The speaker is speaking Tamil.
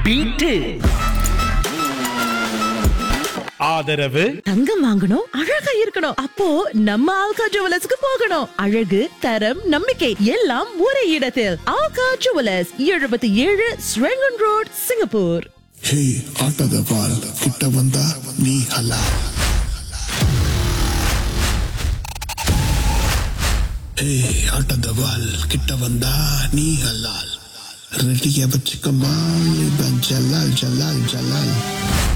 பீட்டு ஆதரவு தங்கம் வாங்கணும் அழகா இருக்கணும் அப்போ நம்ம ஆல்கா ஜுவலர்ஸ்க்கு போகணும் அழகு தரம் நம்பிக்கை எல்லாம் ஒரே இடத்தில் ஆல்கா ஜுவலர்ஸ் எழுபத்தி ஏழு ஸ்ரெங்கன் ரோட் சிங்கப்பூர் ಹೇ ಆಟದ ಬಾಲ್ ಕಿಟ್ಟ ಬಂದ ನೀ ಹಲ ಹೇ ಆಟದ ಬಾಲ್ ಕಿಟ್ಟ ಬಂದ ನೀ ಹಲಾಲ್ ರೆಡಿಗೆ ಬಚ್ಚಿಕಮ್ಮ ಜಲಾಲ್ ಜಲಾಲ್ ಜಲಾಲ್